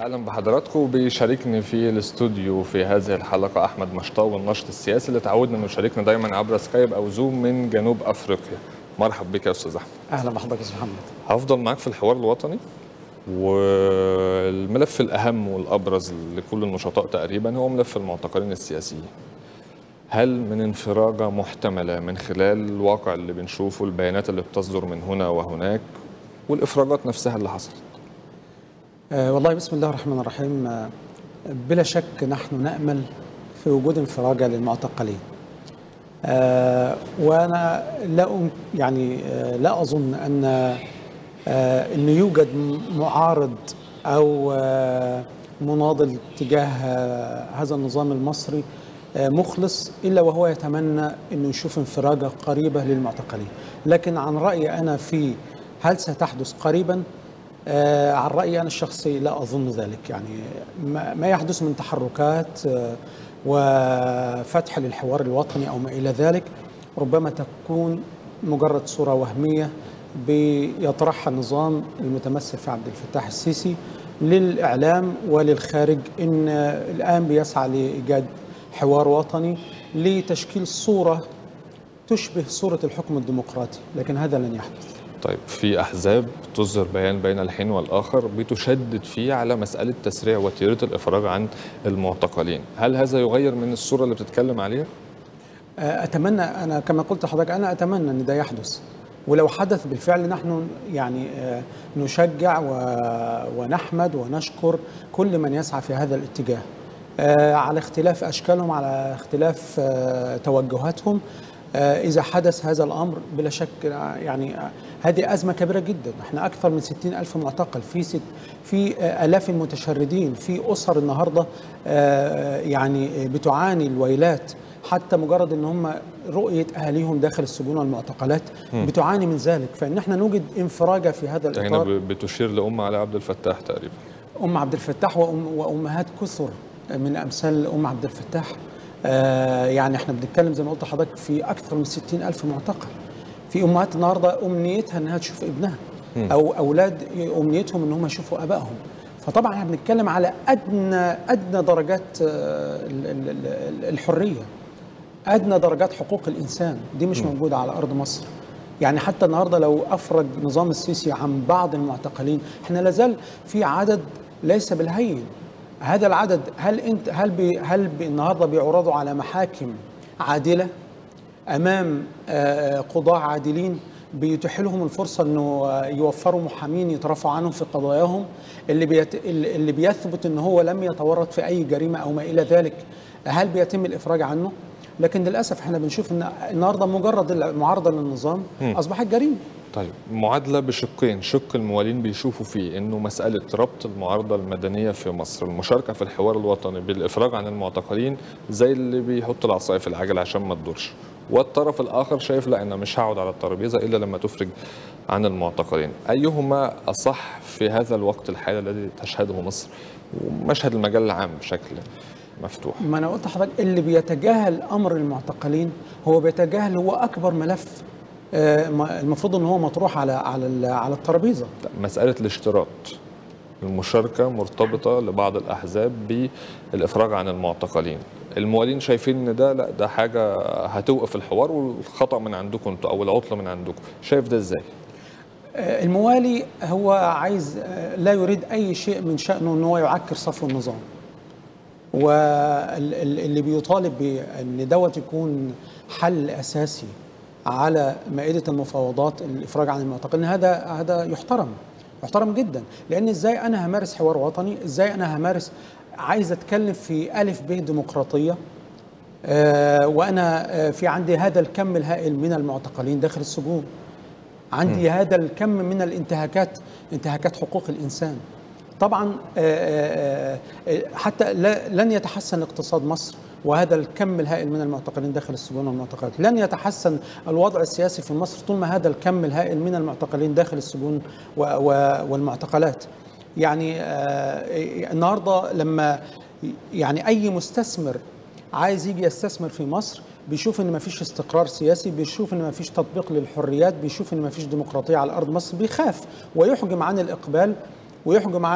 اهلا بحضراتكم بيشاركني في الاستوديو في هذه الحلقه احمد مشطاوي الناشط السياسي اللي تعودنا انه يشاركنا دايما عبر سكايب او زوم من جنوب افريقيا مرحب بك يا استاذ احمد اهلا بحضرتك يا استاذ محمد هفضل معاك في الحوار الوطني والملف الاهم والابرز لكل النشطاء تقريبا هو ملف المعتقلين السياسيين هل من انفراجه محتمله من خلال الواقع اللي بنشوفه البيانات اللي بتصدر من هنا وهناك والافراجات نفسها اللي حصلت آه والله بسم الله الرحمن الرحيم آه بلا شك نحن نامل في وجود انفراجه للمعتقلين آه وانا لا أم- يعني آه لا اظن ان آه انه يوجد معارض او آه مناضل تجاه آه هذا النظام المصري آه مخلص الا وهو يتمنى انه يشوف انفراجه قريبه للمعتقلين لكن عن رايي انا في هل ستحدث قريبا آه عن رأيي أنا الشخصي لا أظن ذلك يعني ما ما يحدث من تحركات آه وفتح للحوار الوطني أو ما إلى ذلك ربما تكون مجرد صورة وهمية بيطرحها النظام المتمثل في عبد الفتاح السيسي للإعلام وللخارج إن الآن بيسعى لإيجاد حوار وطني لتشكيل صورة تشبه صورة الحكم الديمقراطي لكن هذا لن يحدث طيب في احزاب تصدر بيان بين الحين والاخر بتشدد فيه على مساله تسريع وتيره الافراج عن المعتقلين، هل هذا يغير من الصوره اللي بتتكلم عليها؟ اتمنى انا كما قلت لحضرتك انا اتمنى ان ده يحدث ولو حدث بالفعل نحن يعني آه، نشجع و- ونحمد ونشكر كل من يسعى في هذا الاتجاه آه، على اختلاف اشكالهم على اختلاف آه، توجهاتهم آه، اذا حدث هذا الامر بلا شك آه، يعني آه، هذه ازمه كبيره جدا احنا اكثر من 60 الف معتقل في ست في آه، الاف المتشردين في اسر النهارده آه، يعني بتعاني الويلات حتى مجرد ان هم رؤيه اهاليهم داخل السجون والمعتقلات بتعاني من ذلك فان احنا نوجد انفراجه في هذا هنا الاطار ب- بتشير لام علي عبد الفتاح تقريبا. ام عبد الفتاح وأم وامهات كثر من امثال ام عبد الفتاح آه يعني احنا بنتكلم زي ما قلت لحضرتك في اكثر من 60 الف معتقل في امهات النهارده امنيتها انها تشوف ابنها او اولاد امنيتهم ان هم يشوفوا ابائهم فطبعا احنا بنتكلم على ادنى ادنى درجات آه، ال- ال- ال- الحريه ادنى درجات حقوق الانسان دي مش موجوده على ارض مصر يعني حتى النهارده لو افرج نظام السيسي عن بعض المعتقلين احنا لازال في عدد ليس بالهين هذا العدد هل انت هل بي هل بي النهارده بيعرضوا على محاكم عادله امام آه، قضاة عادلين بيتيح لهم الفرصه انه آه، يوفروا محامين يترافعوا عنهم في قضاياهم اللي بيت... اللي اللي بيثبت ان هو لم يتورط في اي جريمه او ما الى ذلك هل بيتم الافراج عنه؟ لكن للاسف احنا بنشوف ان النهارده مجرد المعارضه للنظام اصبحت جريمه طيب معادله بشقين، شق الموالين بيشوفوا فيه انه مساله ربط المعارضه المدنيه في مصر، المشاركه في الحوار الوطني بالافراج عن المعتقلين زي اللي بيحط العصايه في العجل عشان ما تدورش. والطرف الاخر شايف لا انا مش هقعد على الترابيزه الا لما تفرج عن المعتقلين، ايهما اصح في هذا الوقت الحالي الذي تشهده مصر ومشهد المجال العام بشكل مفتوح؟ ما انا قلت لحضرتك اللي بيتجاهل امر المعتقلين هو بيتجاهل هو اكبر ملف آه، ما- المفروض ان هو مطروح على على ال- على الترابيزه مسألة الاشتراط المشاركة مرتبطة لبعض الأحزاب بالإفراج عن المعتقلين الموالين شايفين ان ده لا ده حاجه هتوقف الحوار والخطا من عندكم انتوا او العطله من عندكم شايف ده ازاي آه، الموالي هو عايز آه، لا يريد اي شيء من شانه ان هو يعكر صفو النظام واللي بيطالب بان دوت يكون حل اساسي على مائده المفاوضات الافراج عن المعتقلين هذا هذا يحترم يحترم جدا لان ازاي انا همارس حوار وطني ازاي انا همارس عايز اتكلم في الف ب ديمقراطيه آه، وانا آه، في عندي هذا الكم الهائل من المعتقلين داخل السجون عندي هذا الكم من الانتهاكات انتهاكات حقوق الانسان طبعا آه، آه، حتى لا- لن يتحسن اقتصاد مصر وهذا الكم الهائل من المعتقلين داخل السجون والمعتقلات لن يتحسن الوضع السياسي في مصر طول ما هذا الكم الهائل من المعتقلين داخل السجون و- و- والمعتقلات يعني آه، النهارده لما يعني اي مستثمر عايز يجي يستثمر في مصر بيشوف ان مفيش استقرار سياسي بيشوف ان مفيش تطبيق للحريات بيشوف ان مفيش ديمقراطيه على ارض مصر بيخاف ويحجم عن الاقبال ويحجم عن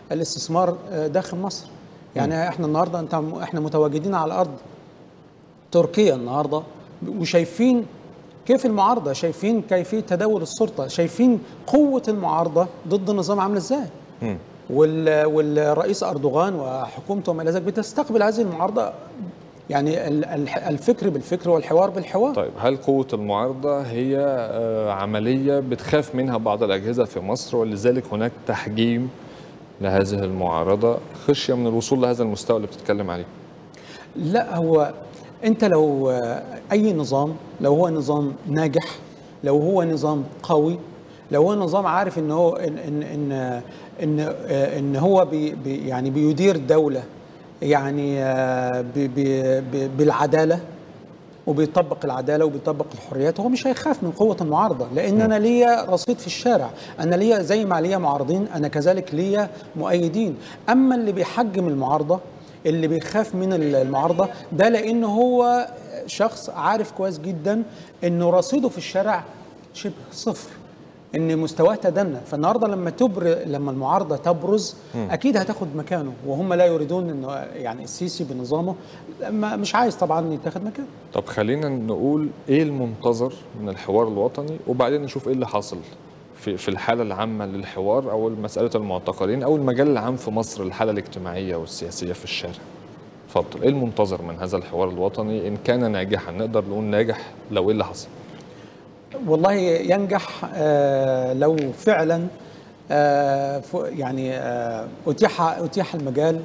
الاستثمار آه، داخل مصر يعني احنا النهارده انت احنا متواجدين على ارض تركيا النهارده وشايفين كيف المعارضه شايفين كيفيه تداول السلطه شايفين قوه المعارضه ضد النظام عامله ازاي مم. وال والرئيس اردوغان وحكومته وما الى ذلك بتستقبل هذه المعارضه يعني ال- ال- الفكر بالفكر والحوار بالحوار طيب هل قوة المعارضة هي آه، عملية بتخاف منها بعض الأجهزة في مصر ولذلك هناك تحجيم لهذه المعارضة خشية من الوصول لهذا المستوى اللي بتتكلم عليه لا هو انت لو آه، اي نظام لو هو نظام ناجح لو هو نظام قوي لو هو نظام عارف ان هو ان ان ان ان, آه، إن هو بي بي يعني بيدير دوله يعني آه، بي بي بي بالعداله وبيطبق العداله وبيطبق الحريات هو مش هيخاف من قوه المعارضه لان انا ليا رصيد في الشارع انا ليا زي ما ليا معارضين انا كذلك ليا مؤيدين اما اللي بيحجم المعارضه اللي بيخاف من المعارضه ده لان هو شخص عارف كويس جدا انه رصيده في الشارع شبه صفر ان مستواه تدنى فالنهارده لما تبر لما المعارضه تبرز اكيد هتاخد مكانه وهم لا يريدون انه يعني السيسي بنظامه ما- مش عايز طبعا يتاخد مكانه طب خلينا نقول ايه المنتظر من الحوار الوطني وبعدين نشوف ايه اللي حاصل في في الحالة العامة للحوار او مسألة المعتقلين او المجال العام في مصر الحالة الاجتماعية والسياسية في الشارع اتفضل ايه المنتظر من هذا الحوار الوطني ان كان ناجحا نقدر نقول ناجح لو ايه اللي حصل والله ينجح آه، لو فعلا آه، ف- يعني آه، اتيح اتيح المجال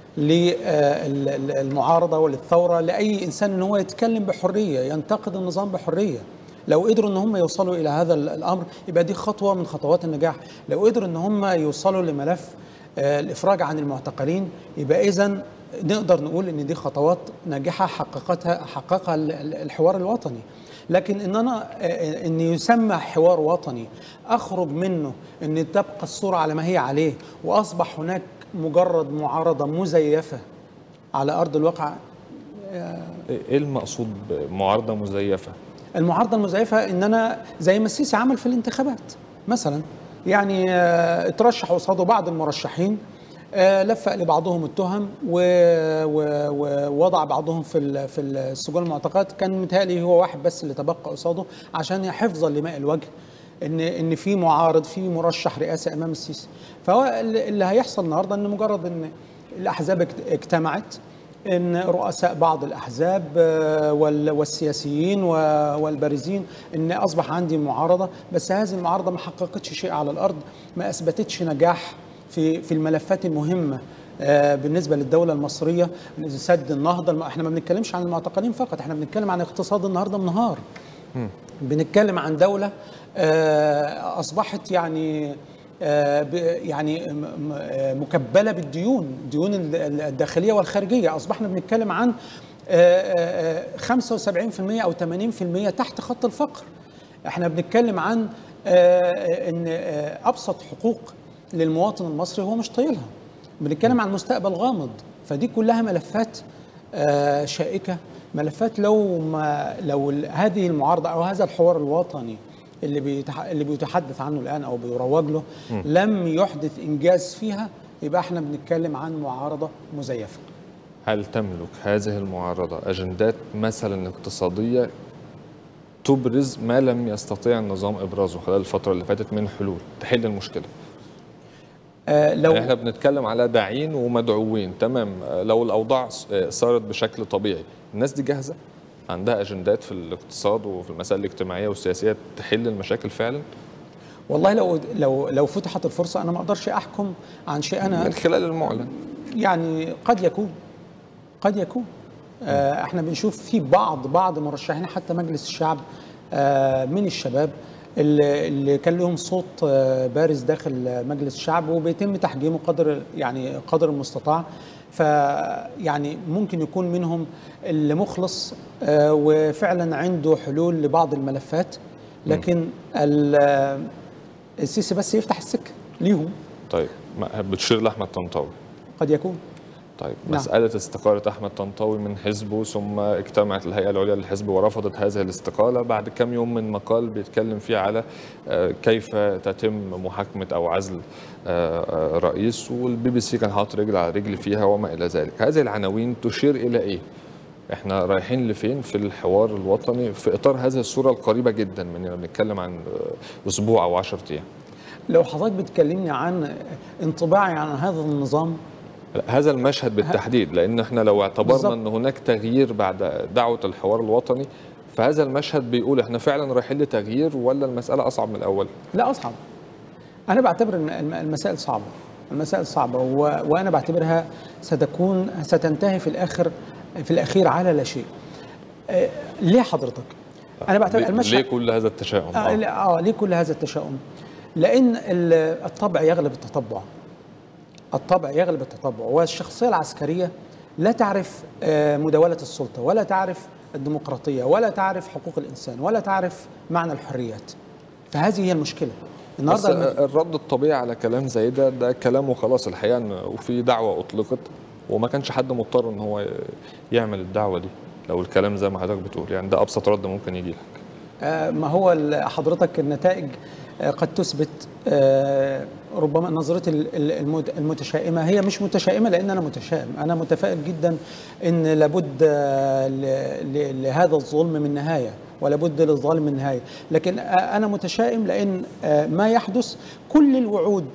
للمعارضه وللثوره لاي انسان ان هو يتكلم بحريه ينتقد النظام بحريه لو قدروا ان هم يوصلوا الى هذا ال- الامر يبقى دي خطوه من خطوات النجاح لو قدروا ان هم يوصلوا لملف آه، الافراج عن المعتقلين يبقى اذا نقدر نقول ان دي خطوات ناجحه حققتها حققها ال- ال- الحوار الوطني لكن ان انا آه، ان يسمى حوار وطني اخرج منه ان تبقى الصوره على ما هي عليه واصبح هناك مجرد معارضه مزيفه على ارض الواقع ايه إيه المقصود بمعارضة مزيفة المعارضه المزيفه ان انا زي ما السيسي عمل في الانتخابات مثلا يعني آه، اترشح قصاده بعض المرشحين آه، لفق لبعضهم التهم و- و- ووضع بعضهم في ال- في السجون المعتقلات كان متهيألي هو واحد بس اللي تبقى قصاده عشان حفظا لماء الوجه ان ان في معارض في مرشح رئاسي امام السيسي فهو اللي اللي هيحصل النهارده ان مجرد ان الاحزاب اجت- اجتمعت ان رؤساء بعض الاحزاب آه، وال- والسياسيين و- والبارزين ان اصبح عندي معارضه بس هذه المعارضه ما حققتش شيء على الارض ما اثبتتش نجاح في في الملفات المهمه آه، بالنسبه للدوله المصريه سد النهضه الم- احنا ما بنتكلمش عن المعتقلين فقط احنا بنتكلم عن اقتصاد النهارده النهار بنتكلم عن دولة آه، أصبحت يعني آه، ب- يعني م- م- آه، مكبلة بالديون الديون ال- ال- الداخلية والخارجية أصبحنا بنتكلم عن آه، آه، آه، 75% أو 80% تحت خط الفقر احنا بنتكلم عن آه، ان آه، ابسط حقوق للمواطن المصري هو مش طايلها بنتكلم عن مستقبل غامض فدي كلها ملفات آه، شائكه ملفات لو ما لو ال- هذه المعارضه او هذا الحوار الوطني اللي بيتح اللي بيتحدث عنه الان او بيروج له لم يحدث انجاز فيها يبقى احنا بنتكلم عن معارضه مزيفه هل تملك هذه المعارضة أجندات مثلا اقتصادية تبرز ما لم يستطيع النظام إبرازه خلال الفترة اللي فاتت من حلول تحل المشكلة آه، لو يعني احنا بنتكلم على داعين ومدعوين تمام آه، لو الأوضاع س- آه، صارت بشكل طبيعي الناس دي جاهزة عندها أجندات في الاقتصاد وفي المسائل الاجتماعية والسياسية تحل المشاكل فعلا والله لو لو لو فتحت الفرصه انا ما اقدرش احكم عن شيء انا من خلال المعلن يعني قد يكون قد يكون آه، احنا بنشوف في بعض بعض مرشحين حتى مجلس الشعب آه، من الشباب اللي اللي كان لهم صوت آه، بارز داخل مجلس الشعب وبيتم تحجيمه قدر يعني قدر المستطاع فيعني ممكن يكون منهم اللي مخلص آه، وفعلا عنده حلول لبعض الملفات لكن ال- السيسي بس يفتح السكه ليهم طيب ما- بتشير لأحمد طنطاوي قد يكون طيب نعم. مسألة استقالة أحمد طنطاوي من حزبه ثم اجتمعت الهيئة العليا للحزب ورفضت هذه الاستقالة بعد كم يوم من مقال بيتكلم فيه على آه، كيف تتم محاكمة أو عزل آه، آه، رئيس والبي بي سي كان حاطط رجل على رجل فيها وما إلى ذلك هذه العناوين تشير إلى إيه؟ احنا رايحين لفين في الحوار الوطني في اطار هذه الصوره القريبه جدا مننا بنتكلم عن آه، اسبوع او 10 ايام لو حضرتك بتكلمني عن انطباعي عن هذا النظام هذا المشهد بالتحديد لان احنا لو اعتبرنا بالظبط. ان هناك تغيير بعد دعوه الحوار الوطني فهذا المشهد بيقول احنا فعلا رايحين لتغيير ولا المساله اصعب من الاول لا اصعب انا بعتبر ان الم- المسائل صعبه المسائل صعبه و... وانا بعتبرها ستكون ستنتهي في الاخر في الاخير على لا شيء آه، ليه حضرتك انا بعتبر ليه- المشهد ليه كل هذا التشاؤم آه, آه. لا- اه ليه كل هذا التشاؤم لان ال- الطبع يغلب التطبع الطبع يغلب التطبع والشخصيه العسكريه لا تعرف آه، مداوله السلطه ولا تعرف الديمقراطيه ولا تعرف حقوق الانسان ولا تعرف معنى الحريات فهذه هي المشكله بس النهارده الم- الرد الطبيعي على كلام زي ده ده كلام وخلاص الحقيقه إن- وفي دعوه اطلقت وما كانش حد مضطر ان هو يعمل الدعوه دي لو الكلام زي ما حضرتك بتقول يعني ده ابسط رد ممكن يجي لك آه، ما هو ال- حضرتك النتائج آه، قد تثبت آه، ربما نظرتي ال- ال- المت- المتشائمه هي مش متشائمه لان انا متشائم انا متفائل جدا ان لابد آه، ل- ل- لهذا الظلم من نهايه ولابد للظالم من نهايه لكن آه، انا متشائم لان آه، ما يحدث كل الوعود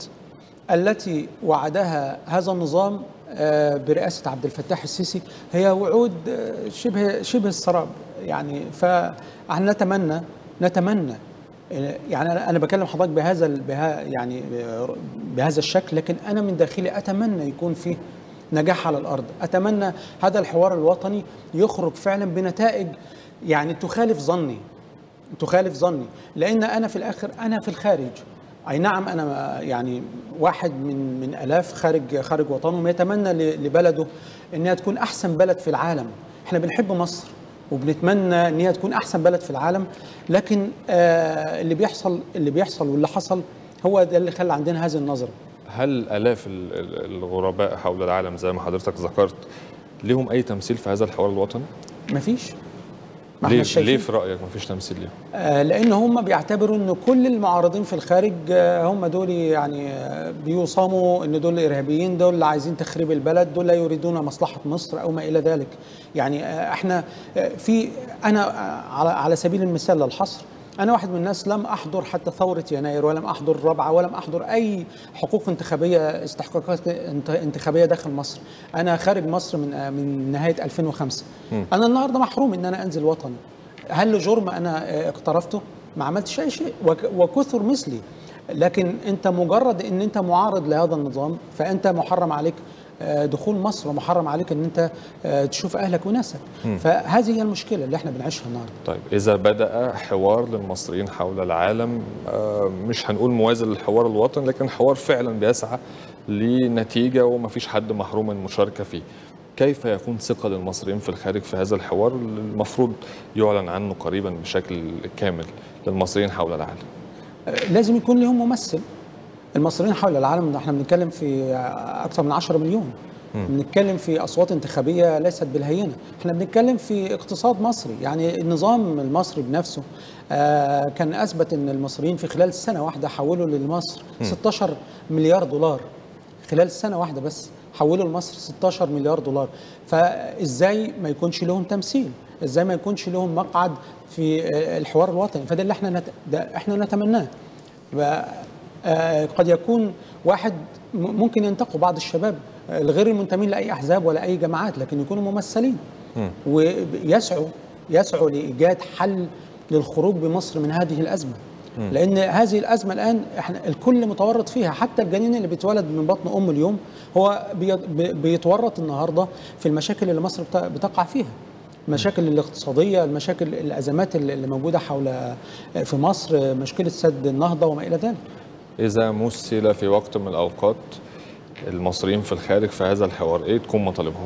التي وعدها هذا النظام آه، برئاسة عبد الفتاح السيسي هي وعود آه، شبه شبه السراب يعني فاحنا نتمنى نتمنى آه، يعني انا أنا بكلم حضرتك بهذا ال- بها يعني آه، بهذا الشكل لكن انا من داخلي اتمنى يكون فيه نجاح على الارض اتمنى هذا الحوار الوطني يخرج فعلا بنتائج يعني تخالف ظني تخالف ظني لان انا في الاخر انا في الخارج اي نعم انا يعني واحد من من الاف خارج خارج وطنهم يتمنى ل- لبلده انها تكون احسن بلد في العالم احنا بنحب مصر وبنتمنى ان هي تكون احسن بلد في العالم لكن آه اللي بيحصل اللي بيحصل واللي حصل هو ده اللي خلى عندنا هذه النظره هل الاف ال- ال- الغرباء حول العالم زي ما حضرتك ذكرت ليهم اي تمثيل في هذا الحوار الوطني؟ مفيش ما ليه احنا شايفين ليه في رايك مفيش تمثيل ليهم؟ آه، لان هم بيعتبروا ان كل المعارضين في الخارج آه، هم دول يعني آه، بيوصموا ان دول ارهابيين دول اللي عايزين تخريب البلد دول لا يريدون مصلحه مصر او ما الى ذلك يعني آه، احنا آه، في انا آه، على على سبيل المثال للحصر انا واحد من الناس لم احضر حتى ثوره يناير ولم احضر الرابعه ولم احضر اي حقوق انتخابيه استحقاقات انت- انتخابيه داخل مصر انا خارج مصر من آه، من نهايه 2005 انا النهارده محروم ان انا انزل وطني هل له جرم انا آه، اقترفته؟ ما عملتش اي شيء وك- وكثر مثلي لكن انت مجرد ان انت معارض لهذا النظام فانت محرم عليك آه، دخول مصر ومحرم عليك ان انت آه، تشوف اهلك وناسك فهذه هي المشكله اللي احنا بنعيشها النهارده طيب إذا بدأ حوار للمصريين حول العالم آه، مش هنقول موازي للحوار الوطني لكن حوار فعلا بيسعى لنتيجة ومفيش حد محروم من المشاركة فيه كيف يكون ثقة للمصريين في الخارج في هذا الحوار اللي المفروض يعلن عنه قريبا بشكل كامل للمصريين حول العالم آه، لازم يكون لهم ممثل المصريين حول العالم احنا بنتكلم في آه، اكثر من 10 مليون بنتكلم في اصوات انتخابيه ليست بالهينه احنا بنتكلم في اقتصاد مصري يعني النظام المصري بنفسه آه، كان اثبت ان المصريين في خلال سنه واحده حولوا لمصر 16 مليار دولار خلال سنه واحده بس حولوا لمصر 16 مليار دولار فازاي ما يكونش لهم تمثيل ازاي ما يكونش لهم مقعد في آه، الحوار الوطني فده اللي احنا نت... ده احنا نتمناه يبقى آه، قد يكون واحد م- ممكن ينتقوا بعض الشباب آه، الغير المنتمين لاي احزاب ولا اي جماعات لكن يكونوا ممثلين ويسعوا يسعوا لايجاد حل للخروج بمصر من هذه الازمه لان هذه الازمه الان احنا الكل متورط فيها حتى الجنين اللي بيتولد من بطن ام اليوم هو بي- بي- بيتورط النهارده في المشاكل اللي مصر بت- بتقع فيها المشاكل الاقتصاديه المشاكل الازمات اللي اللي موجوده حول في مصر مشكله سد النهضه وما الى ذلك إذا مثل في وقت من الأوقات المصريين في الخارج في هذا الحوار إيه تكون مطالبهم؟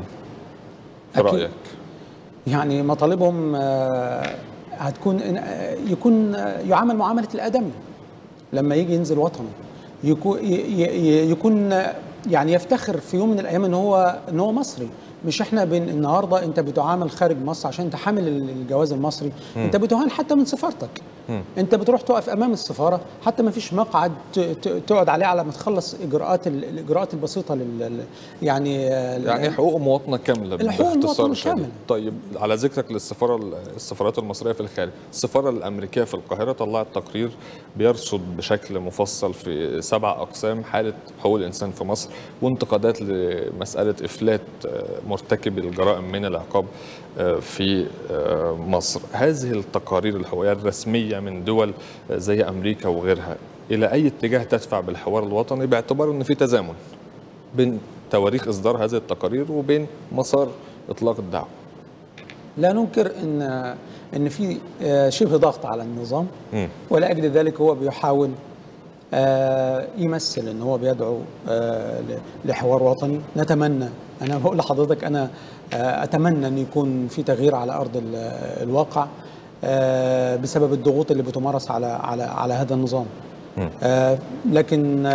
في أكيد. رأيك؟ يعني مطالبهم آه، هتكون إن- آه، يكون آه، يعامل معامله الادمي لما يجي ينزل وطنه يكون ي- ي- يكون آه، يعني يفتخر في يوم من الايام ان هو ان هو مصري مش احنا بين النهارده انت بتعامل خارج مصر عشان انت حامل الجواز المصري م. انت بتهان حتى من سفارتك م. انت بتروح تقف امام السفاره حتى ما فيش مقعد تقعد عليه على ما تخلص اجراءات الاجراءات البسيطه لل يعني يعني حقوق مواطنه كامله الحقوق المواطنه كامله طيب على ذكرك للسفاره السفارات المصريه في الخارج السفاره الامريكيه في القاهره طلعت تقرير بيرصد بشكل مفصل في سبع اقسام حاله حقوق الانسان في مصر وانتقادات لمساله افلات مرتكبي الجرائم من العقاب في مصر هذه التقارير الحقوقيه الرسميه من دول زي امريكا وغيرها الى اي اتجاه تدفع بالحوار الوطني باعتبار ان في تزامن بين تواريخ اصدار هذه التقارير وبين مسار اطلاق الدعوه لا ننكر ان ان في شبه ضغط على النظام ولاجل ذلك هو بيحاول يمثل ان هو بيدعو لحوار وطني نتمنى انا بقول لحضرتك انا اتمنى ان يكون في تغيير على ارض الواقع بسبب الضغوط اللي بتمارس على على على هذا النظام لكن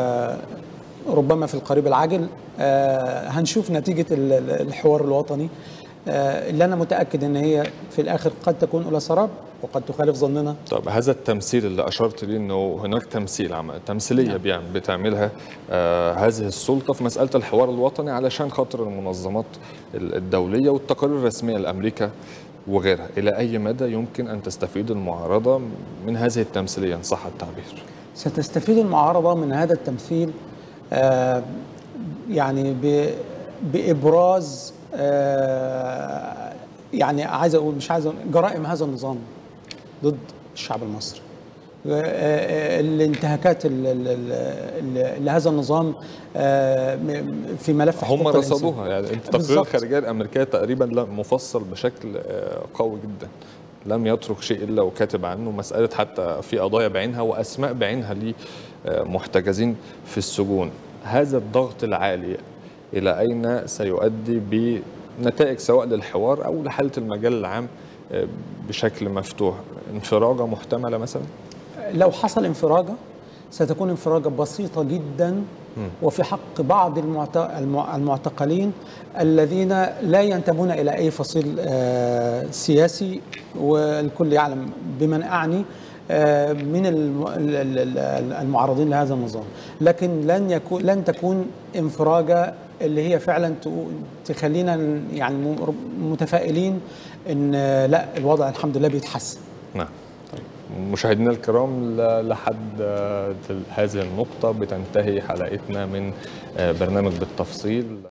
ربما في القريب العاجل هنشوف نتيجه الحوار الوطني اللي انا متاكد ان هي في الاخر قد تكون الى سراب وقد تخالف ظننا طب هذا التمثيل اللي اشرت ليه انه هناك تمثيل عم تمثيليه نعم. بتعملها آه هذه السلطه في مساله الحوار الوطني علشان خاطر المنظمات الدوليه والتقارير الرسميه لامريكا وغيرها الى اي مدى يمكن ان تستفيد المعارضه من هذه التمثيليه ان صح التعبير ستستفيد المعارضه من هذا التمثيل آه يعني بابراز آه يعني عايز اقول مش عايز جرائم هذا النظام ضد الشعب المصري الانتهاكات لهذا النظام في ملف هم رصدوها يعني انت تقرير الخارجيه الامريكيه تقريبا مفصل بشكل قوي جدا لم يترك شيء الا وكاتب عنه مساله حتى في قضايا بعينها واسماء بعينها لمحتجزين في السجون هذا الضغط العالي الى اين سيؤدي بنتائج سواء للحوار او لحاله المجال العام بشكل مفتوح انفراجه محتمله مثلا لو حصل انفراجه ستكون انفراجه بسيطه جدا م. وفي حق بعض المعتقلين الذين لا ينتمون الى اي فصيل سياسي والكل يعلم بمن اعني من المعارضين لهذا النظام لكن لن يكون لن تكون انفراجه اللي هي فعلا تخلينا يعني متفائلين ان لا الوضع الحمد لله بيتحسن نعم مشاهدينا الكرام لحد هذه النقطة بتنتهي حلقتنا من برنامج بالتفصيل